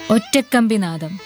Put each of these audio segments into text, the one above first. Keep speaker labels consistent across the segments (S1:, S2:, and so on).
S1: ഒറ്റക്കമ്പിനാദം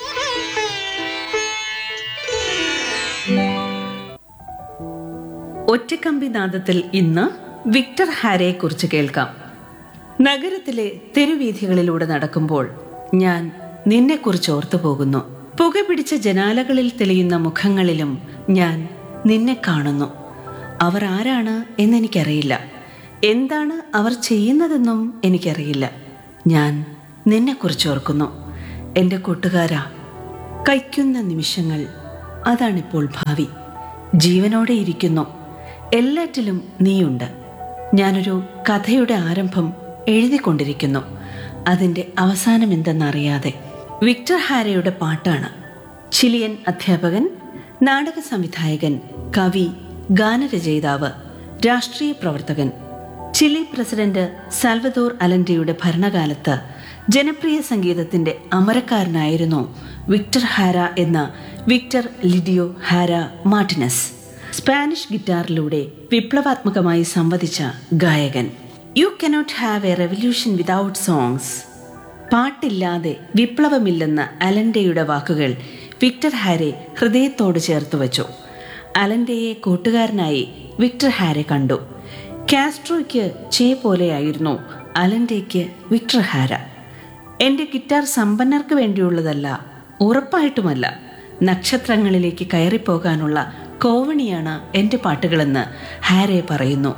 S2: ഒറ്റക്കമ്പി നാദത്തിൽ ഇന്ന് വിക്ടർ ഹാരയെ കുറിച്ച് കേൾക്കാം നഗരത്തിലെ തെരുവീഥികളിലൂടെ നടക്കുമ്പോൾ ഞാൻ നിന്നെക്കുറിച്ച് ഓർത്തു പോകുന്നു പുകപിടിച്ച ജനാലകളിൽ തെളിയുന്ന മുഖങ്ങളിലും ഞാൻ നിന്നെ കാണുന്നു അവർ ആരാണ് എന്നെനിക്കറിയില്ല എന്താണ് അവർ ചെയ്യുന്നതെന്നും എനിക്കറിയില്ല ഞാൻ നിന്നെക്കുറിച്ച് ഓർക്കുന്നു എൻ്റെ കൂട്ടുകാരാ കൈക്കുന്ന നിമിഷങ്ങൾ അതാണിപ്പോൾ ഭാവി ജീവനോടെ ഇരിക്കുന്നു എല്ലാറ്റിലും നീയുണ്ട് ഞാനൊരു കഥയുടെ ആരംഭം എഴുതിക്കൊണ്ടിരിക്കുന്നു അതിൻ്റെ അവസാനം എന്തെന്നറിയാതെ വിക്ടർ ഹാരയുടെ പാട്ടാണ് ചിലിയൻ അധ്യാപകൻ നാടക സംവിധായകൻ കവി ഗാനരചയിതാവ് രാഷ്ട്രീയ പ്രവർത്തകൻ ചിലി പ്രസിഡന്റ് സാൽവദോർ അലൻഡയുടെ ഭരണകാലത്ത് ജനപ്രിയ സംഗീതത്തിന്റെ അമരക്കാരനായിരുന്നു വിക്ടർ ഹാര എന്ന Victor Lidio Jara Martinez Spanish ഗിറ്റാറിലൂടെ വിപ്ലവാത്മകമായി സംവദിച്ച ഗായകൻ you cannot have a revolution without songs പാട്ടില്ലാതെ വിപ്ലവമില്ലെന്ന അലൻഡയുടെ വാക്കുകൾ വിക്ടർ ഹാരെ ഹൃദയത്തോട് ചേർത്ത് വച്ചു അലൻഡയെ കൂട്ടുകാരനായി വിക്ടർ ഹാരെ കണ്ടു കാസ്ട്രോയ്ക്ക് ചേ പോലെയായിരുന്നു അലൻഡയ്ക്ക് വിക്ടർ ഹാര എൻ്റെ ഗിറ്റാർ സമ്പന്നർക്ക് വേണ്ടിയുള്ളതല്ല ഉറപ്പായിട്ടുമല്ല നക്ഷത്രങ്ങളിലേക്ക് കയറിപ്പോകാനുള്ള കോവണിയാണ് എൻ്റെ പാട്ടുകളെന്ന് ഹാരെ പറയുന്നു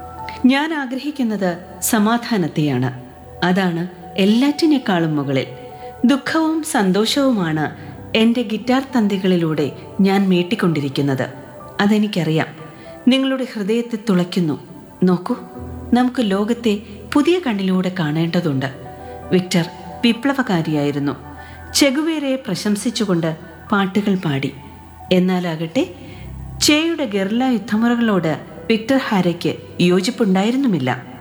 S2: ഞാൻ ആഗ്രഹിക്കുന്നത് സമാധാനത്തെയാണ് അതാണ് എല്ലാറ്റിനേക്കാളും മുകളിൽ ദുഃഖവും സന്തോഷവുമാണ് എൻ്റെ ഗിറ്റാർ തന്തികളിലൂടെ ഞാൻ മീട്ടിക്കൊണ്ടിരിക്കുന്നത് അതെനിക്കറിയാം നിങ്ങളുടെ ഹൃദയത്തെ തുളയ്ക്കുന്നു നോക്കൂ നമുക്ക് ലോകത്തെ പുതിയ കണ്ണിലൂടെ കാണേണ്ടതുണ്ട് വിക്ടർ വിപ്ലവകാരിയായിരുന്നു ചെഗുവേരയെ പ്രശംസിച്ചുകൊണ്ട് പാട്ടുകൾ പാടി എന്നാലാകട്ടെ ചേയുടെ ഗെർല യുദ്ധമുറകളോട് വിക്ടർ ഹാരയ്ക്ക് യോജിപ്പുണ്ടായിരുന്നുമില്ല